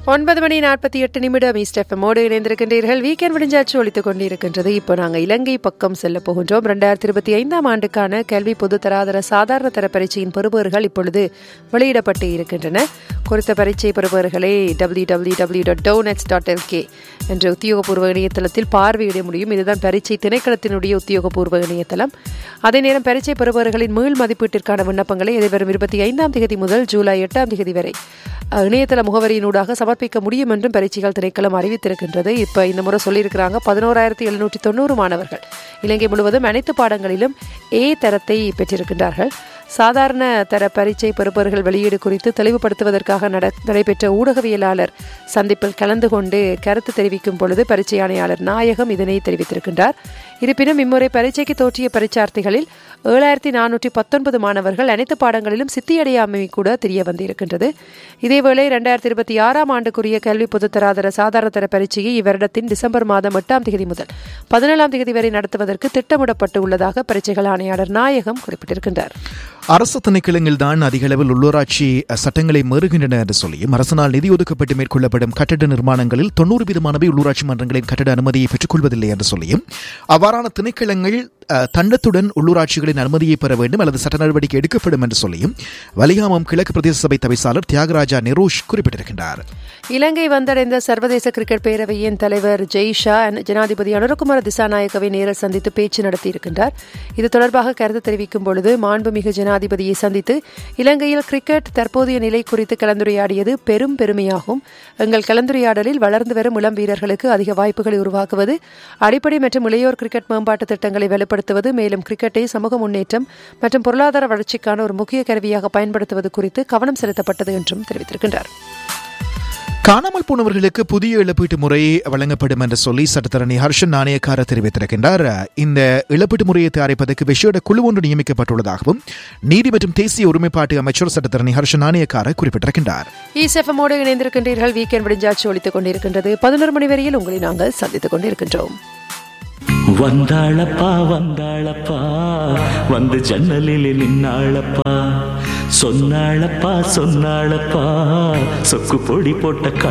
ஒன்பது மணி நாற்பத்தி எட்டு நிமிடம் ஈஸ்ட் எஃப்எம்மோடு இணைந்திருக்கின்றீர்கள் வீக்கெண்ட் விடிஞ்சாச்சு ஒழித்துக் கொண்டிருக்கின்றது இப்போ நாங்கள் இலங்கை பக்கம் செல்ல போகின்றோம் ரெண்டாயிரத்தி இருபத்தி ஐந்தாம் ஆண்டுக்கான கல்வி பொது தராதர சாதாரண தர பரீட்சையின் பெறுபவர்கள் இப்பொழுது வெளியிடப்பட்டு இருக்கின்றன குறித்த பரீட்சை பெறுபவர்களை W W W dot doenets dot LK என்ற உத்தியோகபூர்வ இணையதளத்தில் பார்வையிட முடியும் இதுதான் பரீட்சை திணைக்களத்தினுடைய உத்தியோகபூர்வ இணையதளம் அதே நேரம் பரீட்சை பெறுபவர்களின் மீள் மதிப்பீட்டிற்கான விண்ணப்பங்களை எதிர்வரும் இருபத்தி ஐந்தாம் தேதி முதல் ஜூலை எட்டாம் தேதி வரை அஹ், இணையதள முகவரியினூடாக சமர்ப்பிக்க முடியும் என்றும் பரீட்சைகள் திணைக்களம் அறிவித்திருக்கின்றது இப்போ இந்த முறை சொல்லியிருக்கிறாங்க பதினோராயிரத்தி எழுநூற்றி தொண்ணூறு மாணவர்கள் இலங்கை முழுவதும் அனைத்து பாடங்களிலும் ஏ தரத்தை பெற்றிருக்கின்றார்கள் சாதாரண தர பரீட்சை பெறுபவர்கள் வெளியீடு குறித்து தெளிவுபடுத்துவதற்காக நட நடைபெற்ற ஊடகவியலாளர் சந்திப்பில் கலந்து கொண்டு கருத்து தெரிவிக்கும் பொழுது பரீட்சை ஆணையாளர் நாயகம் இதனை தெரிவித்திருக்கின்றார் இருப்பினும் இம்முறை பரீட்சைக்கு தோற்றிய பரீட்சார்த்திகளில் ஏழாயிரத்தி நானூற்றி பத்தொன்பது மாணவர்கள் அனைத்து பாடங்களிலும் சித்தியடையாமை கூட தெரிய வந்திருக்கின்றது இதேவேளை இரண்டாயிரத்தி இருபத்தி ஆறாம் ஆண்டுக்குரிய கல்வி பொதுத்தராதர சாதாரண தர பரீட்சையை இவ்வருடத்தின் டிசம்பர் மாதம் எட்டாம் தேதி முதல் பதினேழாம் தேதி வரை நடத்துவதற்கு திட்டமிடப்பட்டு உள்ளதாக பரீட்சைகள் ஆணையாளர் நாயகம் குறிப்பிட்டிருக்கின்றார் அரசு திணைக்களங்கள் தான் அதிக அளவில் உள்ளூராட்சி அஹ், சட்டங்களை மீறுகின்றன என்று சொல்லியும் அரசினால் நிதி ஒதுக்கப்பட்டு மேற்கொள்ளப்படும் கட்டட நிர்மாணங்களில் தொண்ணூறு வீதமானவை உள்ளூராட்சி மன்றங்களின் கட்டட அனுமதியை பெற்றுக்கொள்வதில்லை என்று சொல்லியும் அவ்வாறான திணைக்களங்கள் அஹ், தண்டத்துடன் உள்ளூராட்சிகளின் அனுமதியை பெற வேண்டும் அல்லது சட்ட நடவடிக்கை எடுக்கப்படும் என்று சொல்லியும் வலிகாமம் கிழக்கு பிரதேச சபை தவிசாளர் தியாகராஜா நிரோஷ் குறிப்பிட்டிருக்கின்றார் இலங்கை வந்தடைந்த சர்வதேச கிரிக்கெட் பேரவையின் தலைவர் ஜெய்ஷா ஜனாதிபதி அனுரகுமார திசாநாயக்கவை நேரில் சந்தித்து பேச்சு நடத்தியிருக்கின்றார் இது தொடர்பாக கருத்து தெரிவிக்கும் பொழுது மாண்புமிகு ஜனாதிபதியை சந்தித்து இலங்கையில் கிரிக்கெட் தற்போதைய நிலை குறித்து கலந்துரையாடியது பெரும் பெருமையாகும் எங்கள் கலந்துரையாடலில் வளர்ந்து வரும் இளம் வீரர்களுக்கு அதிக வாய்ப்புகளை உருவாக்குவது அடிப்படை மற்றும் இளையோர் கிரிக்கெட் மேம்பாட்டு திட்டங்களை வலுப்படுத்துவது மேலும் கிரிக்கெட்டை சமூக முன்னேற்றம் மற்றும் பொருளாதார வளர்ச்சிக்கான ஒரு முக்கிய கருவியாக பயன்படுத்துவது குறித்து கவனம் செலுத்தப்பட்டது என்றும் தெரிவித்திருக்கின்றார் காணாமல் போனவர்களுக்கு புதிய இழப்பீட்டு முறை வழங்கப்படும் என்று சொல்லி சட்டத்தரணி ஹர்ஷன் நாணயக்கார தெரிவித்திருக்கின்றார் இந்த இழப்பீட்டு முறையை தயாரிப்பதற்கு விசேட குழு ஒன்று நியமிக்கப்பட்டுள்ளதாகவும் நீதி மற்றும் தேசிய ஒருமைப்பாட்டு அமைச்சர் சட்டத்தரணி ஹர்ஷன் நாணயக்கார குறிப்பிட்டிருக்கின்றார் ஈசெஃபமோடு இணைந்திருக்கின்றீர்கள் வீக்கெண்ட் விடிஞ்சாச்சு ஒழித்துக் கொண்டிருக்கின்றது பதினொரு மணி வரையில் உங்களை நாங்கள் சந்தித்துக் கொண்டிருக்கின்றோம் வந்தாளப்பா வந்தாளப்பா வந்து ஜன்னலில் நின்னாளப்பா சொன்னாளப்பா சொன்னாளப்பா சொக்கு பொடி போட்ட